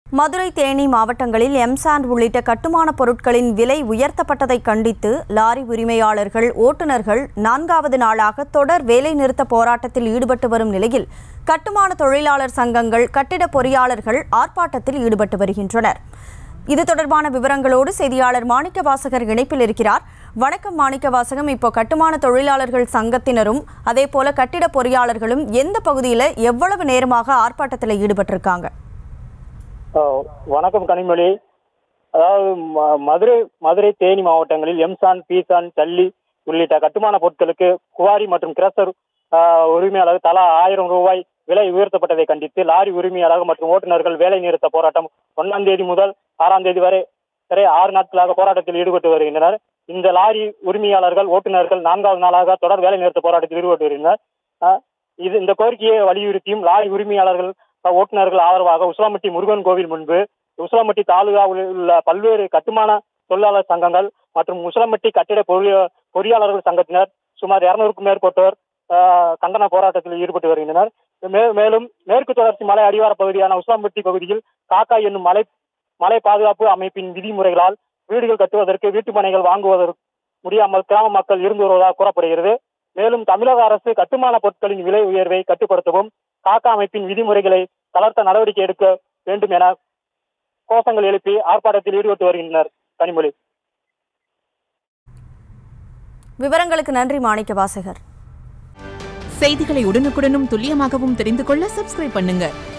மதுரை தேனி மாவட்டங்களில் எம்சாண்ட் உள்ளிட்ட கட்டுமான பொருட்களின் விலை உயர்த்தப்பட்டதை கண்டித்து லாரி உரிமையாளர்கள் ஓட்டுநர்கள் நான்காவது நாளாக தொடர் வேலைநிறுத்த போராட்டத்தில் ஈடுபட்டு வரும் நிலையில் கட்டுமான தொழிலாளர் சங்கங்கள் கட்டிட பொறியாளர்கள் ஆர்ப்பாட்டத்தில் ஈடுபட்டு வருகின்றனர் இது தொடர்பான விவரங்களோடு செய்தியாளர் மாணிக்க வாசகர் இணைப்பில் இருக்கிறார் வணக்கம் மாணிக்க வாசகம் இப்போ கட்டுமான தொழிலாளர்கள் சங்கத்தினரும் அதே போல கட்டிட பொறியாளர்களும் எந்த பகுதியில் எவ்வளவு நேரமாக ஆர்ப்பாட்டத்தில் ஈடுபட்டிருக்காங்க அஹ் வணக்கம் கனிமொழி அதாவது ம- மதுரை மதுரை தேனி மாவட்டங்களில் எம்சான் பீசான் சல்லி உள்ளிட்ட கட்டுமான பொருட்களுக்கு குவாரி மற்றும் கிரசர் அஹ், உரிமையாளர் தலா ஆயிரம் ரூபாய் விலை உயர்த்தப்பட்டதை கண்டித்து லாரி உரிமையாளர் மற்றும் ஓட்டுநர்கள் வேலை நிறுத்த போராட்டம் ஒன்றாம் தேதி முதல் ஆறாம் தேதி வரை வரை ஆறு நாட்களாக போராட்டத்தில் ஈடுபட்டு வருகின்றனர் இந்த லாரி உரிமையாளர்கள் ஓட்டுநர்கள் நான்காவது நாளாக தொடர் வேலை நிறுத்த போராட்டத்தில் ஈடுபட்டு வருகின்றனர் அஹ், இது இந்த கோரிக்கையை வலியுறுத்தியும் லாரி உரிமையாளர்கள் அஹ், ஓட்டுநர்கள் ஆதரவாக உசிலம்பட்டி முருகன் கோவில் முன்பு உசிலம்பட்டி தாலுகாவில் உள்ள பல்வேறு கட்டுமான தொழிலாளர் சங்கங்கள் மற்றும் உசிலம்பட்டி கட்டிட பொறிய பொறியாளர்கள் சங்கத்தினர் சுமார் இருநூறுக்கும் மேற்பட்டோர் அஹ், கண்டன போராட்டத்தில் ஈடுபட்டு வருகின்றனர் மே- மேலும் மேற்கு தொடர்ச்சி மலை அடிவார பகுதியான உசிலம்பட்டி பகுதியில் காக்கா என்னும் மலை மலை பாதுகாப்பு அமைப்பின் விதிமுறைகளால் வீடுகள் கட்டுவதற்கு வீட்டு மனைகள் வாங்குவதற்கு முடியாமல் கிராம மக்கள் இருந்து வருவதாக கூறப்படுகிறது மேலும் தமிழக அரசு கட்டுமான பொருட்களின் விலை உயர்வை கட்டுப்படுத்தவும் காக்கா அமைப்பின் விதிமுறைகளை தளர்த்த நடவடிக்கை எடுக்க வேண்டும் என கோஷங்கள் எழுப்பி ஆர்ப்பாட்டத்தில் ஈடுபட்டு வருகின்றனர் கனிமொழி விவரங்களுக்கு நன்றி மாணிக்க வாசகர் செய்திகளை உடனுக்குடனும் துல்லியமாகவும் தெரிந்து கொள்ள சப்ஸ்கிரைப் பண்ணுங்க